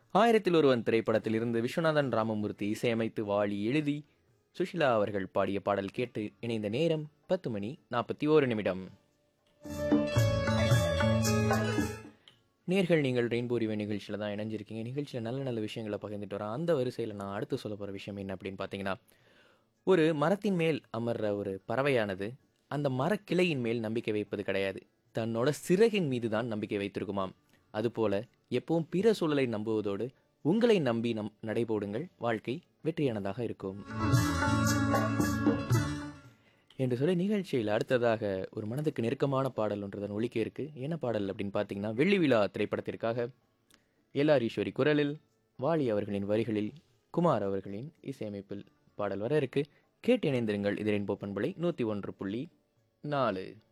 ஆயிரத்தில் ஒருவன் திரைப்படத்தில் இருந்து விஸ்வநாதன் ராமமூர்த்தி இசையமைத்து வாழி எழுதி சுஷிலா அவர்கள் பாடிய பாடல் கேட்டு இணைந்த நேரம் பத்து மணி நாற்பத்தி ஓரு நிமிடம் நேர்கள் நீங்கள் ரெயின்போ ரிவே நிகழ்ச்சியில் தான் இணைஞ்சிருக்கீங்க நிகழ்ச்சியில் நல்ல நல்ல விஷயங்களை பகிர்ந்துட்டு வரேன் அந்த வரிசையில் நான் அடுத்து சொல்ல போகிற விஷயம் என்ன அப்படின்னு பார்த்தீங்கன்னா ஒரு மரத்தின் மேல் அமர்ற ஒரு பறவையானது அந்த மரக்கிளையின் மேல் நம்பிக்கை வைப்பது கிடையாது தன்னோட சிறகின் மீது தான் நம்பிக்கை வைத்திருக்குமாம் அதுபோல எப்பவும் பிற சூழலை நம்புவதோடு உங்களை நம்பி நம் நடைபோடுங்கள் வாழ்க்கை வெற்றியானதாக இருக்கும் என்று சொல்லி நிகழ்ச்சியில் அடுத்ததாக ஒரு மனதுக்கு நெருக்கமான பாடல் ஒன்றுதான் ஒலிக்க இருக்கு என்ன பாடல் அப்படின்னு பார்த்தீங்கன்னா வெள்ளி விழா திரைப்படத்திற்காக எல்ஆர் ஈஸ்வரி குரலில் வாலி அவர்களின் வரிகளில் குமார் அவர்களின் இசையமைப்பில் பாடல் வர இருக்கு கேட்டு இணைந்திருங்கள் இதரின் போப்பன்பலை நூற்றி ஒன்று புள்ளி நாலு